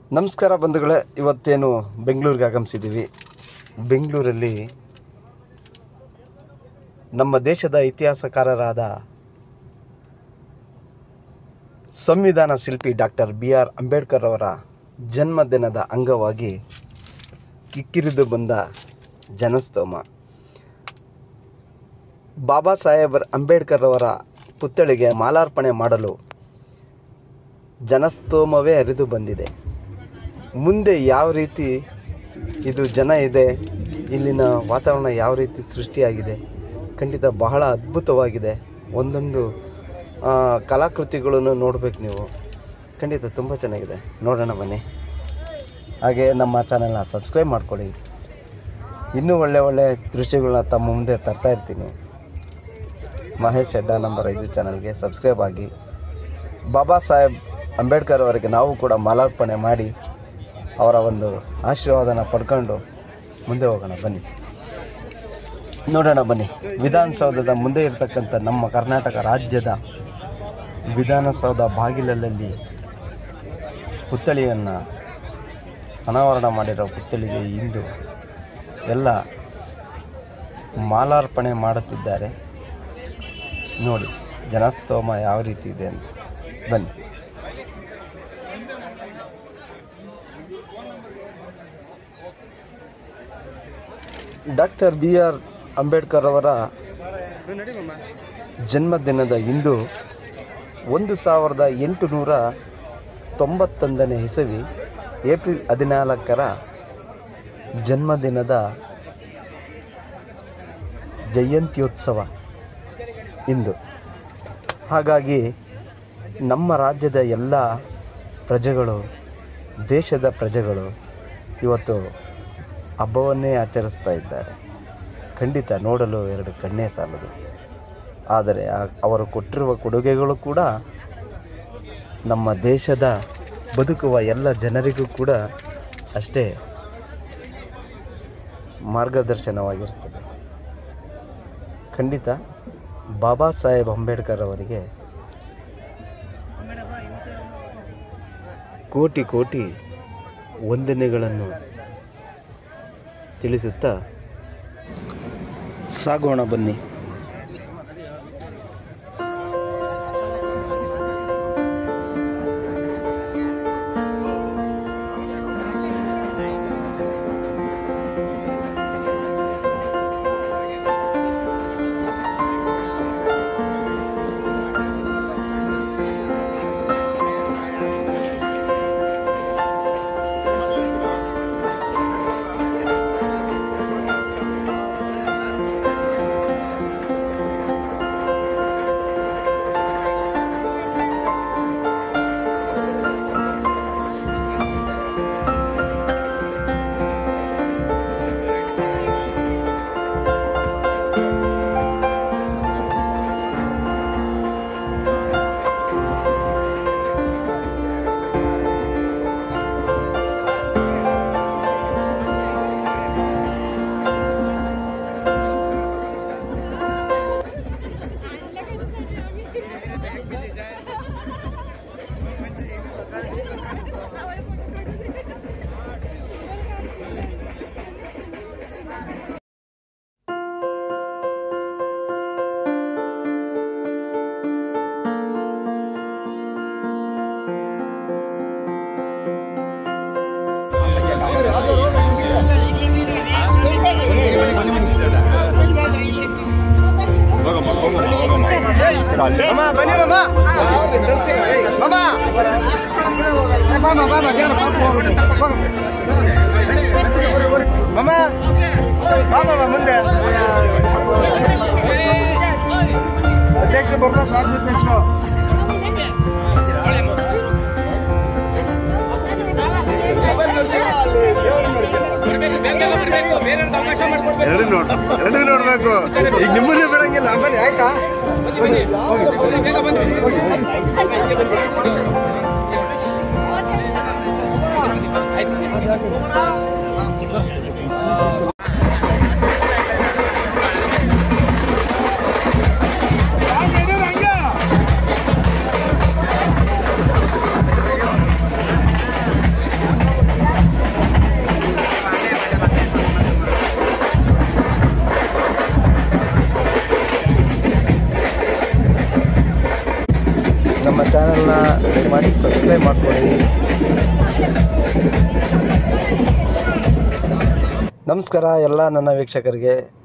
ನಮಸ್ಕಾರ ಬಂಧುಗಳೇ ಇವತ್ತೇನು ಬೆಂಗಳೂರಿಗೆ ಆಗಮಿಸಿದ್ದೀವಿ ಬೆಂಗಳೂರಲ್ಲಿ ನಮ್ಮ ದೇಶದ ಇತಿಹಾಸಕಾರರಾದ ಸಂವಿಧಾನ ಶಿಲ್ಪಿ ಡಾಕ್ಟರ್ ಬಿ ಆರ್ ಅಂಬೇಡ್ಕರ್ ಅವರ ಜನ್ಮದಿನದ ಅಂಗವಾಗಿ ಕಿಕ್ಕಿರಿದು ಬಂದ ಜನಸ್ತೋಮ ಬಾಬಾ ಸಾಹೇಬ್ ಅಂಬೇಡ್ಕರ್ ಅವರ ಪುತ್ಥಳಿಗೆ ಮಾಲಾರ್ಪಣೆ ಮಾಡಲು ಜನಸ್ತೋಮವೇ ಹರಿದು ಬಂದಿದೆ ಮುಂದೆ ಯಾವ ರೀತಿ ಇದು ಜನ ಇದೆ ಇಲ್ಲಿನ ವಾತಾವರಣ ಯಾವ ರೀತಿ ಸೃಷ್ಟಿಯಾಗಿದೆ ಖಂಡಿತ ಬಹಳ ಅದ್ಭುತವಾಗಿದೆ ಒಂದೊಂದು ಆ, ಕಲಾಕೃತಿಗಳನ್ನು ನೋಡಬೇಕು ನೀವು ಖಂಡಿತ ತುಂಬ ಚೆನ್ನಾಗಿದೆ ನೋಡೋಣ ಬನ್ನಿ ಹಾಗೆ ನಮ್ಮ ಚಾನಲ್ನ ಸಬ್ಸ್ಕ್ರೈಬ್ ಮಾಡ್ಕೊಳ್ಳಿ ಇನ್ನೂ ಒಳ್ಳೆ ಒಳ್ಳೆ ದೃಶ್ಯಗಳನ್ನ ತಮ್ಮ ಮುಂದೆ ತರ್ತಾ ಇರ್ತೀನಿ ಮಹೇಶ್ ಅಡ್ಡ ನಂಬರ್ ಐದು ಚಾನಲ್ಗೆ ಸಬ್ಸ್ಕ್ರೈಬ್ ಆಗಿ ಬಾಬಾ ಸಾಹೇಬ್ ಅಂಬೇಡ್ಕರ್ ಅವರಿಗೆ ನಾವು ಕೂಡ ಮಾಲಾರ್ಪಣೆ ಮಾಡಿ ಅವರ ಒಂದು ಆಶೀರ್ವಾದನ ಪಡ್ಕೊಂಡು ಮುಂದೆ ಹೋಗೋಣ ಬನ್ನಿ ನೋಡೋಣ ಬನ್ನಿ ವಿಧಾನಸೌಧದ ಮುಂದೆ ಇರತಕ್ಕಂಥ ನಮ್ಮ ಕರ್ನಾಟಕ ರಾಜ್ಯದ ವಿಧಾನಸೌಧ ಬಾಗಿಲಲ್ಲಿ ಪುತ್ಥಳಿಯನ್ನು ಅನಾವರಣ ಮಾಡಿರೋ ಪುತ್ಥಳಿಗೆ ಇಂದು ಎಲ್ಲ ಮಾಲಾರ್ಪಣೆ ಮಾಡುತ್ತಿದ್ದಾರೆ ನೋಡಿ ಜನಸ್ತೋಮ ಯಾವ ರೀತಿ ಇದೆ ಅಂತ ಬನ್ನಿ ಡಾಕ್ಟರ್ ಬಿ ಆರ್ ಅಂಬೇಡ್ಕರ್ ಅವರ ಜನ್ಮದಿನದ ಇಂದು ಒಂದು ಸಾವಿರದ ಎಂಟುನೂರ ತೊಂಬತ್ತೊಂದನೇ ಇಸವಿ ಏಪ್ರಿಲ್ ಹದಿನಾಲ್ಕರ ಜನ್ಮದಿನದ ಜಯಂತ್ಯೋತ್ಸವ ಇಂದು ಹಾಗಾಗಿ ನಮ್ಮ ರಾಜ್ಯದ ಎಲ್ಲ ಪ್ರಜೆಗಳು ದೇಶದ ಪ್ರಜೆಗಳು ಇವತ್ತು ಹಬ್ಬವನ್ನೇ ಆಚರಿಸ್ತಾ ಇದ್ದಾರೆ ಖಂಡಿತ ನೋಡಲು ಎರಡು ಕಣ್ಣೇ ಸಾಲದು ಆದರೆ ಆ- ಅವರು ಕೊಟ್ಟಿರುವ ಕೊಡುಗೆಗಳು ಕೂಡ ನಮ್ಮ ದೇಶದ ಬದುಕುವ ಎಲ್ಲ ಜನರಿಗೂ ಕೂಡ ಅಷ್ಟೇ ಮಾರ್ಗದರ್ಶನವಾಗಿರುತ್ತದೆ ಖಂಡಿತ ಬಾಬಾ ಸಾಹೇಬ್ ಅಂಬೇಡ್ಕರ್ ಅವರಿಗೆ ಕೋಟಿ ಕೋಟಿ ವಂದನೆಗಳನ್ನು ತಿಳಿಸುತ್ತಾ ಸಾಗೋಣ ಬನ್ನಿ ಮಾಮ ಬನ್ನಿ ಮಾಮ ಮಾಮ ಮಾಮ ಮಾಮ ಮಾಮ ಮಾಮ ಮುಂದೆ ಅಧ್ಯಕ್ಷರು ಬರ್ಬೇಕು ರಾಜ್ಯಾಧ್ಯಕ್ಷರು ಎರಡು ನೋಡ್ ಎರಡು ನೋಡ್ಬೇಕು ಈಗ ನಿಮ್ಮನ್ನೇ ಬಿಡಂಗಿಲ್ಲ ಬನ್ನಿ ಆಯ್ತಾ ಹೋಗಿ ಹೋಗಿ ಹೋಗಿ ಹಂಗೆ ನಮ್ಮ ಚಾನಲ್ನ ಮಾಡಿ ಸಬ್ಸ್ಕ್ರೈಬ್ ಮಾಡ್ಕೊಳ್ಳಿ ನಮಸ್ಕಾರ ಎಲ್ಲ ನನ್ನ ವೀಕ್ಷಕರಿಗೆ